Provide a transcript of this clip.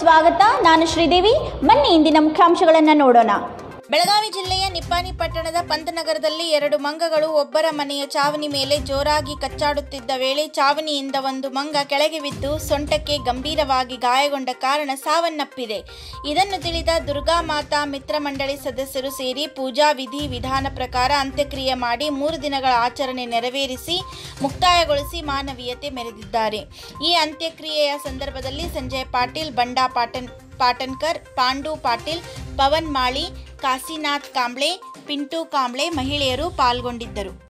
ಸ್ವಾಗತ ನಾನು ಶ್ರೀದೇವಿ ಬನ್ನಿ ಇಂದಿನ ಮುಖ್ಯಾಂಶಗಳನ್ನು ನೋಡೋಣ ಬೆಳಗಾವಿ ಜಿಲ್ಲೆಯ ನಿಪ್ಪಾಣಿ ಪಟ್ಟಣದ ಪಂತನಗರದಲ್ಲಿ ಎರಡು ಮಂಗಗಳು ಒಬ್ಬರ ಮನೆಯ ಚಾವಣಿ ಮೇಲೆ ಜೋರಾಗಿ ಕಚ್ಚಾಡುತ್ತಿದ್ದ ವೇಳೆ ಚಾವಣಿಯಿಂದ ಒಂದು ಮಂಗ ಕೆಳಗೆ ಬಿದ್ದು ಸೊಂಟಕ್ಕೆ ಗಂಭೀರವಾಗಿ ಗಾಯಗೊಂಡ ಕಾರಣ ಸಾವನ್ನಪ್ಪಿದೆ ಇದನ್ನು ತಿಳಿದ ದುರ್ಗಾ ಮಾತಾ ಮಿತ್ರ ಮಂಡಳಿ ಸದಸ್ಯರು ಸೇರಿ ಪೂಜಾ ವಿಧಿ ವಿಧಾನ ಪ್ರಕಾರ ಅಂತ್ಯಕ್ರಿಯೆ ಮಾಡಿ ಮೂರು ದಿನಗಳ ಆಚರಣೆ ನೆರವೇರಿಸಿ ಮುಕ್ತಾಯಗೊಳಿಸಿ ಮಾನವೀಯತೆ ಮೆರೆದಿದ್ದಾರೆ ಈ ಅಂತ್ಯಕ್ರಿಯೆಯ ಸಂದರ್ಭದಲ್ಲಿ ಸಂಜಯ್ ಪಾಟೀಲ್ ಬಂಡಾ ಪಾಟನ್ ಪಾಟನ್ಕರ್ ಪಾಂಡು ಪಾಟೀಲ್ ಪವನ್ ಮಾಳಿ ಕಾಶಿನಾಥ್ ಕಾಂಬ್ಳೆ ಪಿಂಟು ಕಾಂಬ್ಳೆ ಮಹಿಳೆಯರು ಪಾಲ್ಗೊಂಡಿದ್ದರು